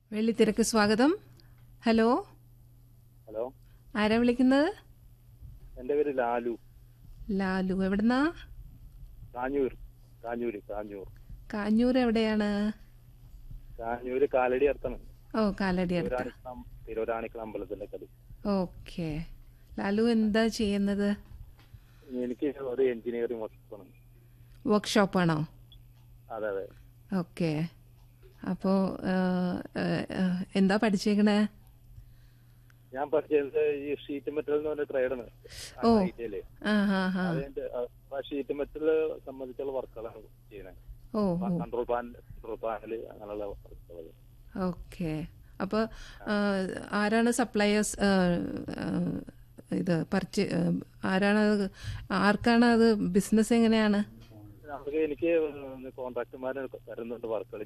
വെള്ളിത്തിരക്ക് സ്വാഗതം hello hello ആരാ വിളിക്കുന്നത് എൻ്റെ പേര് ലാലു ലാലു എവിടുന്നാ കാഞ്ഞൂർ കാഞ്ഞൂര് കാഞ്ഞൂർ കാഞ്ഞൂർ എവിടെയാണ് കാഞ്ഞൂര് കാലടി അടുത്താണ് ഓ കാലടി അടുത്ത തിരുവരാണിക്കുളം തിരുവരാണിക്കുളം അമ്പലത്തിന്റെ കളി ഓക്കെ ലാലു എന്താ ചെയ്യുന്നത് എനിക്ക് ഒരു എഞ്ചിനീയറിംഗ് വർക്കാണ് വർക്ക്ഷോപ്പാണോ അതെ അതെ ഓക്കെ അപ്പോൾ എന്താ പഠിച്ചേക്കണേ ഞാൻ പഠിച്ചത് ഈ ഷീറ്റ് മെറ്റൽ എന്ന് പറഞ്ഞ ട്രേഡാണ് ഓ. ഐറ്റിയില് ആ ഹാ ഹാ അതിന്റെ ആ ഷീറ്റ് മെറ്റൽ സംബന്ധിച്ചുള്ള വർക്കുകളാണ് ചെയ്യുന്നത് ഓ ഓ കൺട്രോൾ പാനൽ കൺട്രോൾ പാനല് അങ്ങനെയുള്ള വർക്കുകൾ ഓക്കെ അപ്പോൾ ആരാണ് സപ്ലയേഴ്സ് ഇത് പർച്ചേ ആരാണ് അത് ആർക്കാണ് അത് ബിസിനസ് എങ്ങനെയാണ് നമുക്ക് എനിക്ക് കോൺട്രാക്ടർമാർ വരുന്നുണ്ട് വർക്കുകൾ